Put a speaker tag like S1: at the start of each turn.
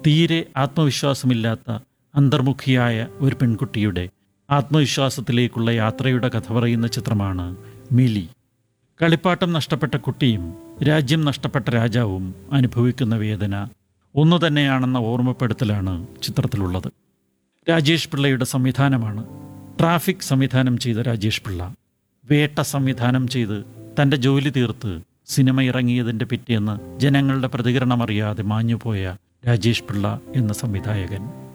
S1: തീരെ ആത്മവിശ്വാസമില്ലാത്ത അന്തർമുഖിയായ ഒരു പെൺകുട്ടിയുടെ ആത്മവിശ്വാസത്തിലേക്കുള്ള യാത്രയുടെ കഥ പറയുന്ന ചിത്രമാണ് മിലി കളിപ്പാട്ടം നഷ്ടപ്പെട്ട കുട്ടിയും രാജ്യം നഷ്ടപ്പെട്ട രാജാവും അനുഭവിക്കുന്ന വേദന ഒന്നു തന്നെയാണെന്ന ഓർമ്മപ്പെടുത്തലാണ് ചിത്രത്തിലുള്ളത് രാജേഷ് പിള്ളയുടെ സംവിധാനമാണ് ട്രാഫിക് സംവിധാനം ചെയ്ത രാജേഷ് പിള്ള വേട്ട സംവിധാനം ചെയ്ത് തൻ്റെ ജോലി തീർത്ത് സിനിമ ഇറങ്ങിയതിൻ്റെ പിറ്റേന്ന് ജനങ്ങളുടെ പ്രതികരണമറിയാതെ മാഞ്ഞുപോയ രാജേഷ് പിള്ള എന്ന സംവിധായകൻ